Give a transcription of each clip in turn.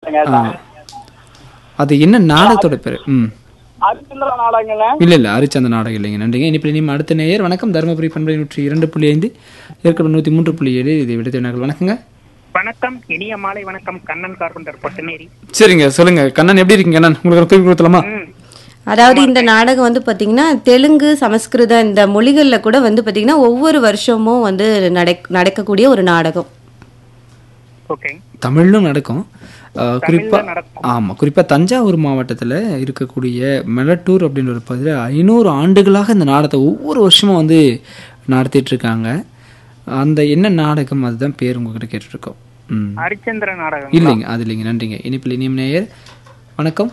பார்த்தேங்க ஆ அது என்ன நாடகத்தோட பேர் ம் அரிச்சந்திர நாடகங்க இல்லை இல்லை அரிச்சந்த நாடகம் இல்லைங்க நன்றிங்க இனிப்பில் இனிமே அடுத்த நேயர் வணக்கம் தருமபுரி பண்பலை நூற்றி இரண்டு புள்ளி ஐந்து ஏற்கனவே நூற்றி மூன்று புள்ளி ஏழு இது விடுத்த நாங்கள் வணக்கங்க வணக்கம் இனிய மாலை வணக்கம் கண்ணன் கார்பெண்டர் பட்டுநேரி சரிங்க சொல்லுங்க கண்ணன் எப்படி இருக்கீங்க கண்ணன் உங்களுக்கு ஒரு குறிப்பு கொடுத்தலாமா அதாவது இந்த நாடகம் வந்து பாத்தீங்கன்னா தெலுங்கு சமஸ்கிருதம் இந்த மொழிகள்ல கூட வந்து பாத்தீங்கன்னா ஒவ்வொரு வருஷமும் வந்து நடக் நடக்கக்கூடிய ஒரு நாடகம் ஓகே தமிழ்லும் நடக்கும் அஹ், குறிப்பா நடக்கும். ஆமா குறிப்பா தஞ்சாவூர் மாவட்டத்துல இருக்கக்கூடிய மெலட்டூர் அப்படின்ற ஒரு பகுதியில் ஐநூறு ஆண்டுகளாக இந்த நாடகத்தை ஒவ்வொரு வருஷமும் வந்து நடத்திட்டு இருக்காங்க அந்த என்ன நாடகம் அதுதான் பேர் உங்ககிட்ட கேட்டுட்டு இருக்கோம் ம் ஹரிச்சந்திர நாடகம் இல்லைங்க அது இல்லைங்க நன்றிங்க இனிப்பில் இனியும் நேயர் வணக்கம்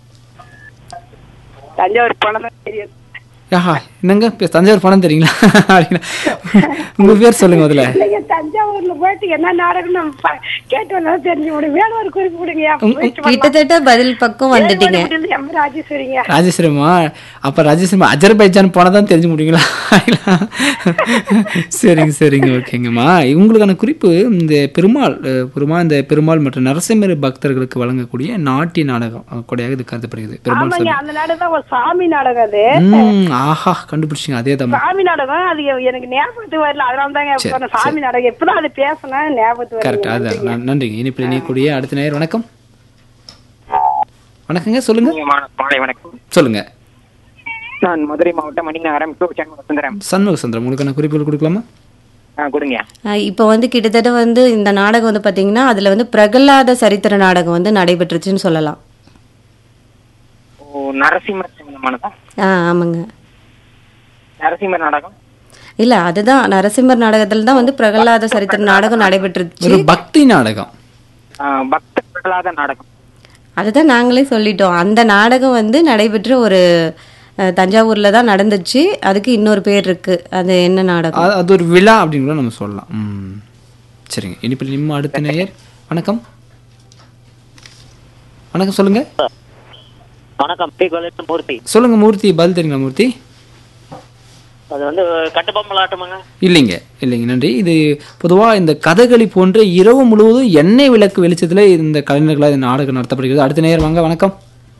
தஞ்சாவூர் பணம் தான் தெரியும் ஆஹா என்னங்க இப்ப தஞ்சாவூர் பணம் தெரியுங்களா அப்படின்னா உங்க பேர் சொல்லுங்க முதல்ல இல்லைங்க தஞ்சாவூர்ல போயிட்டு என்ன நாடகம்னு நம்ம ப- கேட்டு வந்தாலும் தெரிஞ்சு முடியும் வேற ஒரு குறிப்பு கொடுங்க போயிட்டு வரலாம். கிட்டத்தட்ட பதில் பக்கம் வந்துட்டீங்க வேலுமணி எம் ராஜேஸ்வரிங்க ராஜேஸ்வரமா அப்ப ராஜேஸ்வரமா அஜர்பைஜான் போனா தான் தெரிஞ்சு முடியுங்களா சரிங்க சரிங்க ஓகேங்கம்மா உங்களுக்கான குறிப்பு இந்த பெருமாள் அஹ், பெருமாள் இந்த பெருமாள் மற்றும் நரசிம்மர் பக்தர்களுக்கு வழங்கக்கூடிய நாட்டிய நாடகம் அஹ், கொடையாக இது கருதப்படுகிறது பெருமாள் ஆமாங்க அந்த நாடகம் தான் ஒரு சாமி நாடகம் அது ம் ஆஹா கண்டுபிடிச்சிங்க அதே தான் சாமி நாடகம் அது எனக்கு ஞாபகத்துக்கு வரல அதனால தாங்க சரி, இப்ப நான் சாமி நாடகம் எப்பதான் அது பேசினேன் ஞாபகத்துக்கு கரெக்ட் வரல அதான் நன்- நன்றிங்க இனிப்பில் இணையக்கூடிய அடுத்த நேயர் வணக்கம் வணக்கங்க சொல்லுங்க மாலை வணக்கம் சொல்லுங்க நான் மதுரை மாவட்டம் மணிநகரம் கு. சண்முக சுந்தரம் சண்முக சுந்தரம் உங்களுக்கான குறிப்புகள் கொடுக்கலாமா ஆ, கொடுங்க அஹ் இப்போ வந்து கிட்டத்தட்ட வந்து இந்த நாடகம் வந்து பாத்தீங்கன்னா அதுல வந்து பிரகலாத சரித்திர நாடகம் வந்து நடைபெற்றுச்சுன்னு சொல்லலாம் ஓ நரசிம்மர் சம்பந்தமானதா ஆ ஆமாங்க நரசிம்மர் நாடகம் இல்ல அதுதான் நரசிம்மர் நாடகத்துல தான் வந்து பிரகலாத சரித்திர நாடகம் நடைபெற்றுச்சு ஒரு பக்தி நாடகம் ஆ, பக்த பிரகலாத நாடகம் அதுதான் நாங்களே சொல்லிட்டோம் அந்த நாடகம் வந்து நடைபெற்ற ஒரு அஹ், தஞ்சாவூர்ல தான் நடந்துச்சு அதுக்கு இன்னொரு பேர் இருக்கு அது என்ன நாடகம் அது அது ஒரு விழா அப்படின்னு கூட நம்ம சொல்லலாம் ம் சரிங்க இனிப்பில் நிம்ம அடுத்த நேயர் வணக்கம் வணக்கம் சொல்லுங்க வணக்கம் பி கொலைட்டு மூர்த்தி சொல்லுங்க மூர்த்தி பதில் தெரியுங்களா மூர்த்தி அது வந்து கட்டுப்பொம்மலாட்டமாங்க இல்லைங்க இல்லைங்க நன்றி இது பொதுவாக இந்த கதகளி போன்ற இரவு முழுவதும் எண்ணெய் விளக்கு வெளிச்சத்தில் இந்த கலைஞர்களால் இந்த நாடகம் நடத்தப்படுகிறது அடுத்த நேயர் வாங்க வணக்கம்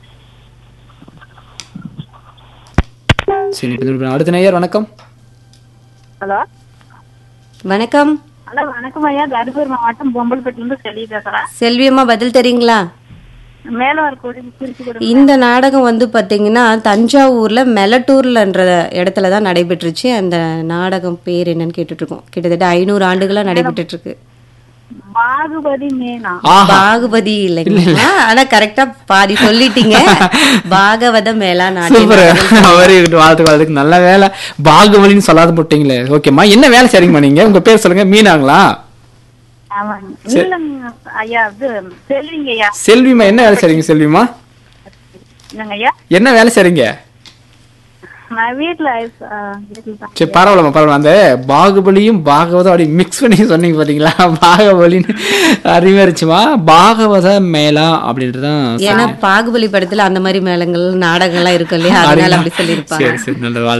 சரி இப்ப அடுத்த நேயர் வணக்கம் ஹலோ வணக்கம் ஹலோ வணக்கம் ஐயா தருமபுரி மாவட்டம் பொம்பல்பேட்டில இருந்து செல்வி பேசுறேன் செல்வியம்மா பதில் தெரியுங்களா மேல ஒரு குறி குறிப்பு கொடுங்க இந்த நாடகம் வந்து பாத்தீங்கன்னா தஞ்சாவூர்ல மெலட்டூர்லன்ற இடத்துல தான் நடைபெற்றுச்சு அந்த நாடகம் பேர் என்னன்னு கேட்டுட்டு இருக்கோம் கிட்டத்தட்ட ஐநூறு ஆண்டுகளா நடைபெற்றுட்டு இருக்கு பாகுபதி மேனா ஆஹா பாகுபதி இல்லைங்க ஆனா கரெக்டா பாதி சொல்லிட்டீங்க பாகவத மேலா சூப்பர் நாட்டியம் அவரே இருக்கட்டும் வாழ்த்துக்கு வாழ்த்துக்கு நல்ல வேலை பாகுபலின்னு சொல்லாத போட்டீங்களே ஓகேம்மா என்ன வேலை செய்றீங்கம்மா நீங்க உங்க பேர் சொல்லுங்க மீனாங்களா ஆமாங்க இல்லங்க ஐயா இது செல்விங்க ஐயா செல்விமா என்ன வேலை செய்றீங்க செல்விமா என்னங்க ஐயா என்ன வேலை செய்றீங்க நான் வீட்டுல ஆ, வீட்டுல தான் சரி பரவாயில்லம்மா பரவாயில்ல அந்த பாகுபலியும் பாகவதம் அப்படி மிக்ஸ் பண்ணி சொன்னீங்க பாத்தீங்களா பாகுபலின்னு அருமையா இருந்துச்சுமா பாகவத மேளா அப்படின்றதுதான் ஏன்னா பாகுபலி படத்துல அந்த மாதிரி மேளங்கள் நாடகங்கள்லாம் இருக்கும் இல்லையா அதனால அப்படி சொல்லியிருப்பாங்க சரி சரி நல்ல வாழ்த்து